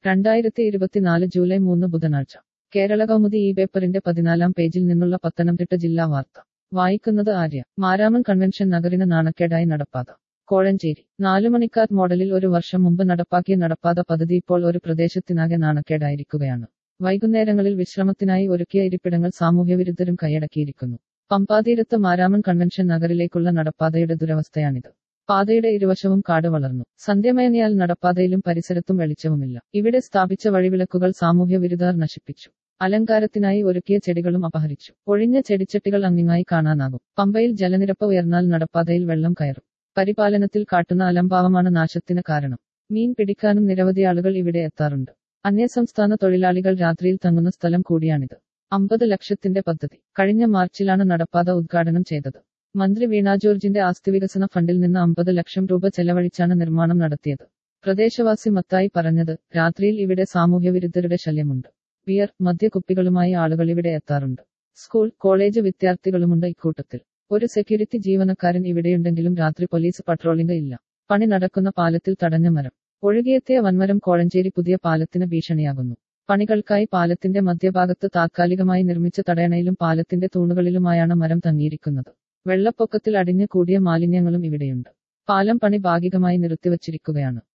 രണ്ടായിരത്തി ഇരുപത്തിനാല് ജൂലൈ മൂന്ന് ബുധനാഴ്ച കേരള കൗമുദി ഈ പേപ്പറിന്റെ പതിനാലാം പേജിൽ നിന്നുള്ള പത്തനംതിട്ട ജില്ലാ വാർത്ത വായിക്കുന്നത് ആര്യ മാരാമൺ കൺവെൻഷൻ നഗറിന് നാണക്കേടായി നടപ്പാത കോഴഞ്ചേരി നാലുമണിക്കാർ മോഡലിൽ ഒരു വർഷം മുമ്പ് നടപ്പാക്കിയ നടപ്പാത പദ്ധതി ഇപ്പോൾ ഒരു പ്രദേശത്തിനാകെ നാണക്കേടായിരിക്കുകയാണ് വൈകുന്നേരങ്ങളിൽ വിശ്രമത്തിനായി ഒരുക്കിയ ഇരിപ്പിടങ്ങൾ സാമൂഹ്യവിരുദ്ധരും കൈയടക്കിയിരിക്കുന്നു പമ്പാതീരത്ത് മാരാമൺ കൺവെൻഷൻ നഗറിലേക്കുള്ള നടപ്പാതയുടെ ദുരവസ്ഥയാണിത് പാതയുടെ ഇരുവശവും കാട് വളർന്നു സന്ധ്യമയങ്ങിയാൽ നടപ്പാതയിലും പരിസരത്തും വെളിച്ചവുമില്ല ഇവിടെ സ്ഥാപിച്ച വഴിവിളക്കുകൾ സാമൂഹ്യ വിരുദ്ധർ നശിപ്പിച്ചു അലങ്കാരത്തിനായി ഒരുക്കിയ ചെടികളും അപഹരിച്ചു ഒഴിഞ്ഞ ചെടിച്ചട്ടികൾ അങ്ങിങ്ങായി കാണാനാകും പമ്പയിൽ ജലനിരപ്പ് ഉയർന്നാൽ നടപ്പാതയിൽ വെള്ളം കയറും പരിപാലനത്തിൽ കാട്ടുന്ന അലംഭാവമാണ് നാശത്തിന് കാരണം മീൻ പിടിക്കാനും നിരവധി ആളുകൾ ഇവിടെ എത്താറുണ്ട് അന്യസംസ്ഥാന തൊഴിലാളികൾ രാത്രിയിൽ തങ്ങുന്ന സ്ഥലം കൂടിയാണിത് അമ്പത് ലക്ഷത്തിന്റെ പദ്ധതി കഴിഞ്ഞ മാർച്ചിലാണ് നടപ്പാത ഉദ്ഘാടനം ചെയ്തത് മന്ത്രി വീണ ജോർജിന്റെ ആസ്തി വികസന ഫണ്ടിൽ നിന്ന് അമ്പത് ലക്ഷം രൂപ ചെലവഴിച്ചാണ് നിർമ്മാണം നടത്തിയത് പ്രദേശവാസി മത്തായി പറഞ്ഞത് രാത്രിയിൽ ഇവിടെ സാമൂഹ്യവിരുദ്ധരുടെ ശല്യമുണ്ട് ബിയർ മദ്യക്കുപ്പികളുമായി ആളുകൾ ഇവിടെ എത്താറുണ്ട് സ്കൂൾ കോളേജ് വിദ്യാർത്ഥികളുമുണ്ട് ഇക്കൂട്ടത്തിൽ ഒരു സെക്യൂരിറ്റി ജീവനക്കാരൻ ഇവിടെയുണ്ടെങ്കിലും രാത്രി പോലീസ് പട്രോളിംഗ് ഇല്ല പണി നടക്കുന്ന പാലത്തിൽ തടഞ്ഞ മരം ഒഴുകിയെത്തിയ വൻമരം കോഴഞ്ചേരി പുതിയ പാലത്തിന് ഭീഷണിയാകുന്നു പണികൾക്കായി പാലത്തിന്റെ മധ്യഭാഗത്ത് താത്കാലികമായി നിർമ്മിച്ച തടയണയിലും പാലത്തിന്റെ തൂണുകളിലുമായാണ് മരം തങ്ങിയിരിക്കുന്നത് വെള്ളപ്പൊക്കത്തിൽ അടിഞ്ഞു കൂടിയ മാലിന്യങ്ങളും ഇവിടെയുണ്ട് പാലം പണി ഭാഗികമായി നിർത്തിവച്ചിരിക്കുകയാണ്